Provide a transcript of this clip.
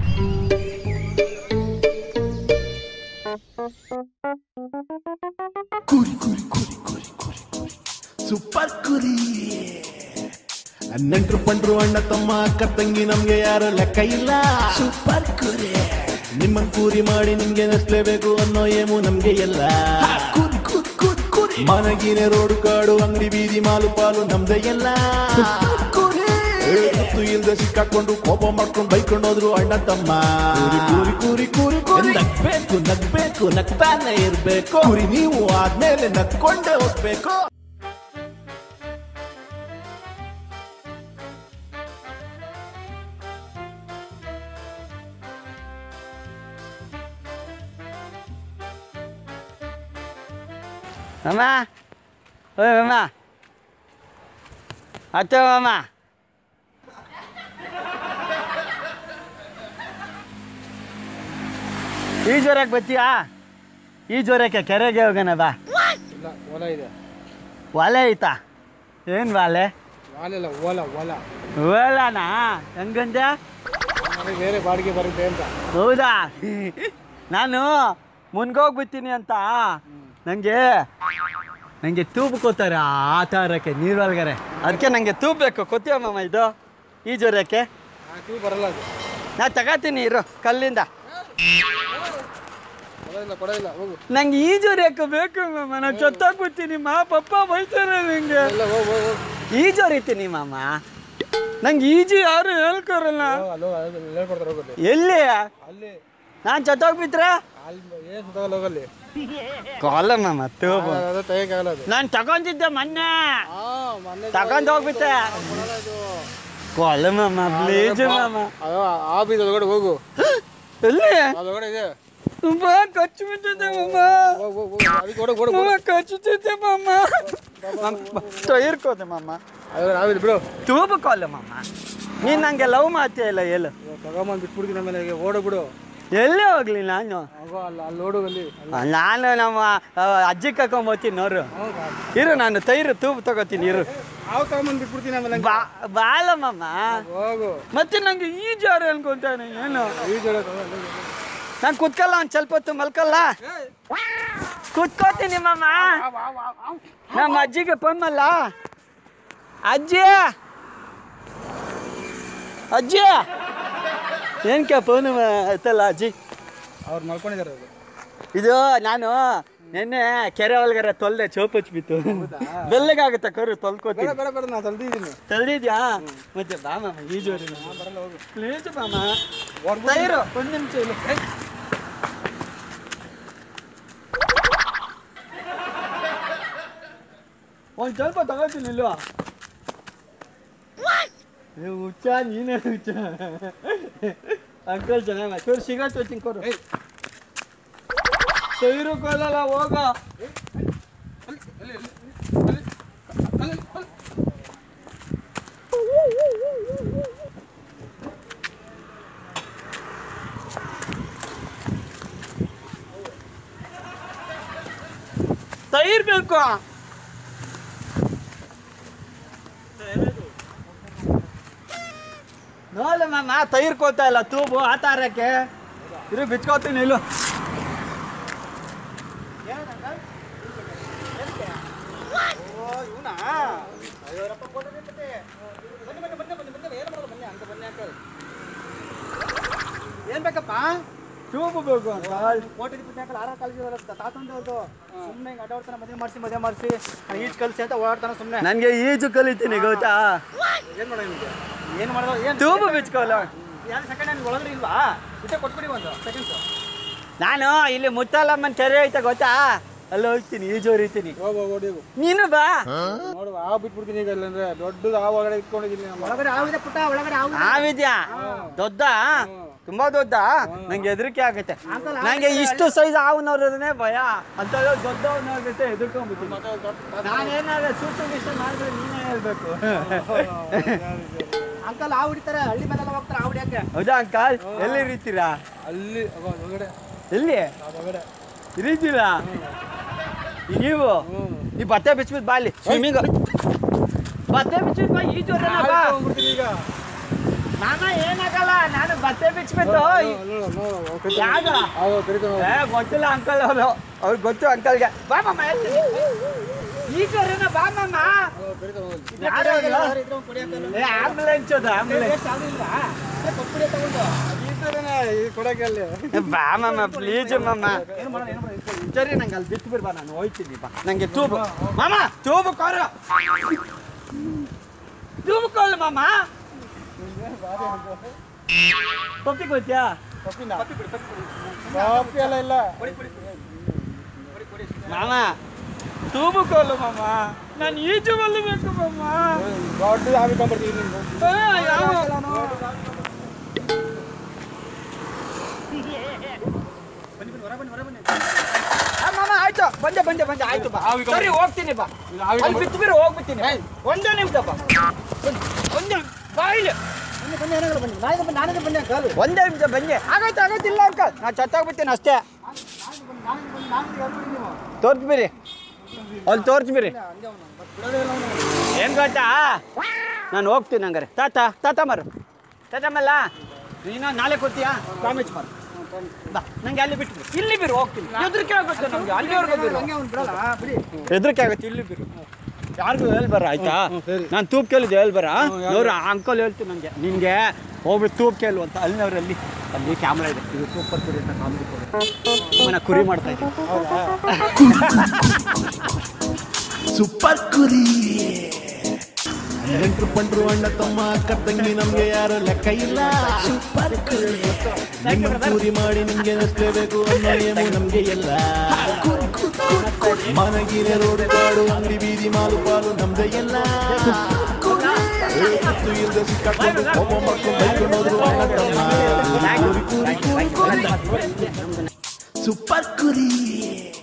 ಕುರಿ ಕುರಿ ಕುರಿ ಕುರಿ ಕುರಿ ಕುರಿ ಸೂಪರ್ ಕುರಿ ನೆಂಟ್ರು ಪಂಡ್ರು ಅಣ್ಣ ತಮ್ಮ ಅಕ್ಕ ತಂಗಿ ನಮ್ಗೆ ಯಾರು ಲೆಕ್ಕ ಇಲ್ಲ ಸೂಪರ್ ಕುರಿ ನಿಮ್ಮನ್ ಕೂರಿ ಮಾಡಿ ನಿಮ್ಗೆ ನಸ್ಲೇಬೇಕು ಅನ್ನೋ ಏಮು ನಮ್ಗೆ ಎಲ್ಲ ಕುರಿ ಕುರಿ ಕುರಿ ಕುರಿ ಮನಗಿನ ರೋಡು ಕಾಡು ಅಂಗಡಿ ಬೀದಿ ಮಾಲು ಪಾಲು ನಮ್ದೇ ಎಲ್ಲ ಗೊತ್ತು ಇಲ್ದೆ ಸಿಕ್ಕಾಕೊಂಡು ಕೋಪ ಮಾಡ್ಕೊಂಡು ಬೈಕೊಂಡು ಹೋದ್ರು ಅಣ್ಣ ತಮ್ಮ ಕೂರಿ ಕೂರಿ ಕೂರಿ ಕೂರಿ ಕೂರಿ ನಗ್ಬೇಕು ನಗ್ಬೇಕು ನಗ್ತಾನೆ ಇರ್ಬೇಕು ಕುರಿ ನೀವು ಆದ್ಮೇಲೆ ನಗ್ಕೊಂಡೇ ಹೋಗ್ಬೇಕು ಮಾಮ ಓಯ್ ಮಾಮ ಅತ್ತೆ ಮಾಮ ಈ ಜ್ವರಕ್ಕೆ ಬತ್ತೀಯಾ ಈ ಜ್ವರಕ್ಕೆ ಕೆರೆಗೆ ಹೋಗೋಣ ಬಾ ಇಲ್ಲ ಹೊಲ ಇದೆ ಒಲೆ ಐತಾ ಏನು ವಾಲೆ ವಾಲಿಲ್ಲ ಓಲ ಓಲ ಓಲಾನಾ ಹೆಂಗಂದೆ ನನಗೆ ಬೇರೆ ಬಾಡಿಗೆ ಬರುತ್ತೆ ಅಂತ ಹೌದಾ ನಾನು ಮುನ್ಗೋಗ್ಬಿಡ್ತೀನಿ ಅಂತ ನನಗೆ ನನಗೆ ತೂಬು ಕೋತಾರೆ ಆ ಥರಕ್ಕೆ ನೀರು ಒಳಗಡೆ ಅದಕ್ಕೆ ನನಗೆ ತೂಬ್ ಬೇಕು ಕೊತ್ತೀಯ ಮಾಮ ಇದು ಈ ಜ್ವರಕ್ಕೆ ಆ ಕ್ಯೂ ಬರಲ್ಲ ಅದು ನಾ ತಗೋತೀನಿ ಇರು ಕಲ್ಲಿಂದ ಕೊಡೋದಿಲ್ಲ ಕೊಡೋದಿಲ್ಲ ಹೋಗು ನಂಗೆ ಈ ಜ್ವರಕ್ಕೆ ಬೇಕು ಮಾಮ ನಾನು ಚೊತ್ತಾಗ್ಬಿಡ್ತೀನಿ ಮಾ ಪಪ್ಪ ಬೈತಾರೆ ನಂಗೆ ಇಲ್ಲ ಹೋಗು ಹೋಗು ಹೋಗು ಈಜೋರಿತೀನಿ ಮಾಮ ನಂಗೆ ಈಜು ಯಾರು ಹೇಳ್ಕೊರಲ್ಲ ಅಲ್ಲೋ ಹೇಳ್ಕೊಡ್ತಾರೆ ಹೋಗಲ್ಲಿ ಎಲ್ಲಿ ಅಲ್ಲಿ ನಾನು ಚತ್ತೋಗ್ಬಿಟ್ರೆ ಅಲ್ಲಿ ಏನು ಸುತ್ತಾಗಲ್ಲ ಹೋಗಲ್ಲಿ ಕಾಲ ಮಾಮ ತೂಬು ಅದು ತೆಗಿಯಕ್ಕಾಗಲ್ಲ ಅದು ನಾನು ತಗೊಂಡಿದ್ದೆ ಮೊನ್ನೆ ಆ ಮೊನ್ನೆ ತಗೊಂಡ್ ಹೋಗ್ಬಿಟ್ಟೆ ಕೊಡಲ್ಲ ಅದು ಕೊಲ್ಲ ಮಾಮ ಪ್ಲೀಸ್ ಮಾಮ ಅದು ಆ ಬೀದ ಒಳಗಡೆ ಹೋಗು ಎಲ್ಲಿ ಅದೊಳಗಡೆ ಇದೆ ತುಂಬಾ ಖರ್ಚು ಬಿಟ್ಟಿದೆ ಮಾಮ ಹೋಗು ಹೋಗು ಹೋಗು ಅದಕ್ಕೆ ಓಡು ಓಡು ಮಾಮ ಖರ್ಚುತ್ತಿದ್ದೆ ಮಾಮ ಟೈರ್ ಕೋದೆ ಮಾಮ ಅದು ನಾವಿದ್ ಬಿಡು ತೂಬು ಕಾಲ ಮಾಮ ನೀನು ನಂಗೆ ಲವ್ ಮಾಡ್ತೀಯ ಇಲ್ಲ ಎಲ್ಲ ಇವಾಗ ತಗೊಂಬಂದು ಬಿಟ್ಬಿಡ್ತೀನಿ ಆಮೇಲೆ ಈಗ ಓಡು ಬಿಡು ಎಲ್ಲೇ ಹೋಗ್ಲಿ ನಾನು ಹೋಗೋ ಅಲ್ಲ ಅಲ್ಲಿ ಓಡು ಅಲ್ಲಿ ನಾನು ನಮ್ಮ ಆ, ಅಜ್ಜಿ ಕರ್ಕೊಂಬೋತೀನಿ ನೋಡು ಇರು ನಾನು ತೈರು ತೂಬು ತಗೋತೀನಿ ಇರು ಯಾವ ತಗೊಂಬಂದು ಬಿಟ್ಬಿಡ್ತೀನಿ ಆಮೇಲೆ ಬಾ ಬಾಲ ಮಾಮ ಹೋಗು ಮತ್ತೆ ನಂಗೆ ಈ ಜ್ವರ ಅನ್ಕೊಂತಾನೆ ಏನು ಈಜು ನಾನು ಕುತ್ಕಲ್ಲ ಒಂದು ಸ್ವಲ್ಪ ಹೊತ್ತು ಮಲ್ಕಲ್ಲ ಕುತ್ಕೋತೀನಿ ಮಾಮ ನಮ್ಮ ಅಜ್ಜಿಗೆ ಫೋನ್ ಮಾಡಲ್ಲ ಅಜ್ಜಿ ಅಜ್ಜಿ ಏನಕ್ಕೆ ಫೋನ್ ಆಯ್ತಲ್ಲ ಅಜ್ಜಿ ಅವ್ರು ಮಲ್ಕೊಂಡಿದ್ದಾರೆ ಅದು ಇದು ನಾನು ನಿನ್ನೆ ಕೆರೆ ಒಳಗಡೆ ತೊಲ್ದೆ ಚೋಪ್ ಹಚ್ಬಿತ್ತು ಬೆಲ್ಲಗಾಗುತ್ತೆ ಕರು ತೊಲ್ಕೋತೀನಿ ಬೇಡ ಬೇಡ ಬೇಡ ನಾನು ತಲ್ದಿದ್ದೀನಿ ತಳ್ದಿದ್ಯಾ ಮತ್ತೆ ಬಾ ಮಾಮ ಈ ಜೋರಿ ಬರಲ್ಲ ಹೋಗು ಪ್ಲೀಸ್ ಮಾಮ ತೈರು ಒಂದು ನಿಮಿಷ ಇಲ್ಲ ಒಂದು ಸ್ವಲ್ಪ ತಗೋತೀನಿ ಇಲ್ವಾ ಏ ಹುಚ್ಚ ನೀನೇ ಹುಚ್ಚ ಅಂಕಲ್ ಚೆನ್ನಾಗ ಚೂರು ಸಿಗರೇಟ್ ಹೋಗ್ತೀನಿ ಕೊಡು ತೈರು ಕೊಲ್ಲಲ್ಲ ಹೋಗ ತೈರ್ ಬೇಕು ನೋಡ ಮಾಮ ತೈರ್ ಕೋತಾ ಇಲ್ಲ ತೂಬು ಆ ತಾರಕ್ಕೆ ಇರು ಬಿಚ್ಕೋತೀನಿ ಇಲ್ಲು ಏನ್ ಬೇಕಪ್ಪ ಟ್ಯೂಬ್ ಬೇಕು ಅಂತ ಕೋಟಿ ಇಪ್ಪತ್ನಾಲ್ಕು ಆರ ಕಾಲೇಜ್ ತಾತಂದವ್ರದ್ದು ಸುಮ್ಮನೆ ಹಿಂಗೆ ಅಡ್ಡಾಡ್ತಾನೆ ಮದುವೆ ಮಾಡಿಸಿ ಮದುವೆ ಮಾಡಿಸಿ ಈಜು ಕಲಿಸಿ ಅಂತ ಓಡಾಡ್ತಾನೆ ಸುಮ್ಮನೆ ನನಗೆ ಈಜು ಕಲಿತೀನಿ ಗೊತ್ತಾ ಏನು ಮಾಡೋದು ನಿಮಗೆ ಏನು ಮಾಡೋದು ಏನು ಟ್ಯೂಬ್ ಬಿಚ್ಕೋಲ್ಲ ಯಾರು ಸೆಕೆಂಡ್ ಹ್ಯಾಂಡ್ ಒಳಗಡೆ ಇಲ್ವಾ ಇಟ್ಟೆ ಕೊಟ್ಬಿಡಿ ಒಂದು ಸೆಕೆಂಡ್ಸು ನಾನು ಇಲ್ಲಿ ಮುತ್ತಲ್ಲಮ್ಮನ ಕೆರೆ ಐತೆ ಗೊತ್ತಾ ಅಲ್ಲಿ ಹೋಗ್ತೀನಿ ಈಜು ಹೊರಿತೀನಿ ಹೋಗು ಹೋಗಿ ಹೋಗು ನೀನು ಬಾ ನೋಡು ಆ ಬಿಟ್ಬಿಡ್ತೀನಿ ಈಗ ಇಲ್ಲಂದ್ರೆ ದೊಡ್ಡದು ಆ ಒಳಗಡೆ ಇಟ್ಕೊಂಡಿದ್ದೀನಿ ಒಳಗಡೆ ಆವಿದೆ ಪುಟ್ಟ ಒಳಗಡೆ ಆವು ಆವಿದ್ಯಾ ದೊಡ್ಡ ತುಂಬಾ ದೊಡ್ಡ ನಂಗೆ ಹೆದರಿಕೆ ಆಗುತ್ತೆ ನಂಗೆ ಇಷ್ಟು ಸೈಜ್ ಆವನವ್ರದೇ ಭಯ ಅಂತ ದೊಡ್ಡವನಾಗುತ್ತೆ ಹೆದರ್ಕೊಂಡ್ಬಿಡ್ತೀನಿ ನಾನೇನಾದ್ರೆ ಸೂಚು ಗಿಷ್ಟ ಮಾಡಿದ್ರೆ ನೀನೇ ಹೇಳ್ಬೇಕು ಅಂಕಲ್ ಆ ಹೊಡಿತಾರೆ ಹಳ್ಳಿ ಮೇಲೆಲ್ಲ ಹೋಗ್ತಾರೆ ಆ ಹೊಡಿಯಕ್ಕೆ ಹೌದಾ ಅಂಕಲ್ ಎಲ್ಲಿ ಇರಿತೀರಾ ಅಲ್ಲಿ ಅವ ಒಳಗಡೆ ಎಲ್ಲಿ ಆ ಒಳಗಡೆ ಇರಿತೀರಾ ನೀವು ಈ ಬಟ್ಟೆ ಬಿಚ್ಬಿಟ್ಟು ಬಾ ಇಲ್ಲಿ ಸ್ವಿಮ್ಮಿಂಗ್ ಬಟ್ಟೆ ಬಿಚ್ಬಿಟ್ಟು ಬಾ ಈ ಜೋರ ಬಾ ಹೋಗ್ಬಿಡ್ತೀನಿ ಈಗ ಮಾಮ ಏನಾಗಲ್ಲ ನಾನು ಬಟ್ಟೆ ಬಿಚ್ಬಿಟ್ಟು ಯಾವ್ದು ಏ ಗೊತ್ತಿಲ್ಲ ಅಂಕಲ್ ಅವರು ಅವ್ರಿಗೆ ಗೊತ್ತು ಅಂಕಲ್ಗೆ ಬಾ ಮಾಮ ಎಲ್ಲಿ? ಈ ಕಡೆನ ಬಾ ಮಾಮ ಯಾರು ಅವ್ರು? ಏ ಆಂಬುಲೆನ್ಸ್ ಅದು ಆಂಬುಲೆನ್ಸ್ ಬಾ ಮಾಮ ಪ್ಲೀಸ್ ಮಾಮ ಸರಿ ನಂಗೆ ಅಲ್ಲಿ ಬಿಟ್ಟು ಬಿಡ್ಬಾ ನಾನು ಹೋಯ್ತೀನಿ ಬಾ ನಂಗೆ ತೂಬು ಮಾಮ ತೂಬು ಕೊರ ತೂಬು ಕೊಲ್ಲ ಮಾಮ ಪಪ್ಪಿ ಕೊಡ್ತೀಯಾ ಮಾಮ ತೂಬು ಕೊಲ್ಲು ಮಾಮ ನಾನು ಈಜು ಬಲ್ಲಬೇಕು ಮಾಮ ಆ, ಯಾವ- ಆ, ಮಾಮ ಆಯ್ತು ಬಂದೆ ಬಂದೆ ಬಂದೆ ಆಯ್ತು ಬಾ ಸರಿ ಹೋಗ್ತೀನಿ ಬಾ ಅಲ್ಲಿ ಬಿಟ್ಟು ಬಿರು ಹೋಗ್ಬಿಡ್ತೀನಿ ಒಂದೇ ನಿಮಿಷ ಬಾ ಒಂದ್- ಒಂದೇ ಬಾ ಇಲ್ಲಿ ನಾನೇ ಬನ್ನಿ ಅಂಕಲ್ ಒಂದೇ ನಿಮಿಷ ಬನ್ನಿ ಆಗೈತೆ ಆಗೈತೆ ಇಲ್ಲ ಅಂಕಲ್ ನಾ ಚತ್ತಾಗ್ಬಿಡ್ತೀನಿ ಅಷ್ಟೇ ತೋರ್ಸ್ಬಿರಿ ಅಲ್ಲಿ ತೋರ್ಸ್ಬಿರಿ ಏನ್ ಗೊತ್ತಾ ನಾನು ಹೋಗ್ತೀನಿ ಹಂಗಾರೆ ತಾತ ತಾತ ಮರು ತಾತ ಮಲ್ಲ ನೀನು ನಾಳೆ ಕೊಡ್ತೀಯಾ ಪ್ರಾಮಿಸ್ ಮಾರು ಬಾ ನಂಗೆ ಅಲ್ಲಿ ಬಿಟ್ಟು ಬಿಡು. ಇಲ್ಲಿ ಬಿರು ಹೋಗ್ತೀನಿ ಹೆದರಿಕೆ ಆಗುತ್ತೆ ನಮ್ಗೆ ಅಲ್ಲಿವರೆಗೂ ಬಿರು ಹಂಗೆ ಅವ್ನು ಬಿಡಲ್ಲ ಬಿಡಿ ಹೆದರಿಕೆ ಆಗುತ್ತೆ ಇಲ್ಲಿ ಬಿರು ಯಾರಿಗೂ ಹೇಳ್ಬಾರ ಆಯ್ತಾ ನಾನು ತೂಪ್ ಕೇಳಿದ್ದೆ ಹೇಳ್ಬಾರ ನೋಡ್ರ ಅಂಕಲ್ ಹೇಳ್ತೀನಿ ನನಗೆ ನಿನ್ಗೆ ಹೋಗ್ಬಿಟ್ಟು ತೂಪ್ ಕೇಳು ಅಂತ ಅಲ್ಲಿನವರಲ್ಲಿ ಅಲ್ಲಿ ಕ್ಯಾಮ್ರಾ ಇದೆ ಇದು ಸೂಪರ್ ಕುರಿ ಅಂತ ಕಾಮಿಡಿ ಕೊಡಿ ಮನ ಕುರಿ ಮಾಡ್ತಾ ಇದ್ದೀನಿ ಸೂಪರ್ ಕುರಿ ನೆಂಟ್ರು ಪಂಟ್ರು ಅಣ್ಣ ತಮ್ಮ ಅಕ್ಕ ತಂಗಿ ನಮ್ಗೆ ಯಾರು ಲೆಕ್ಕ ಇಲ್ಲ ಸೂಪರ್ ಕುರಿ ನಿಮ್ಮ ಕೂರಿ ಮಾಡಿ ನಿಮ್ಗೆ ನಸ್ಲೇಬೇಕು ಅನ್ನೋ ಏಮು ನಮ್ಗೆ ಎಲ್ಲ ಮನಗಿನ ರೋಡ್ ಕಾಡು ಅಂಗಡಿ ಬೀದಿ ಮಾಲು ಪಾಲು ನಮ್ದೇ ಎಲ್ಲ ಏ, ಗೊತ್ತು ಇಲ್ದೆ ಸಿಕ್ಕಾಕೊಂಡು ಕೋಪ ಮಾಡ್ಕೊಂಡು ಬೈಕೊಂಡು ಹೋದ್ರು ಅಣ್ಣ ತಮ್ಮ. ಕುರಿ, ಕುರಿ, ಕುರಿ, ಕುರಿ. ಸೂಪರ್ ಕುರಿ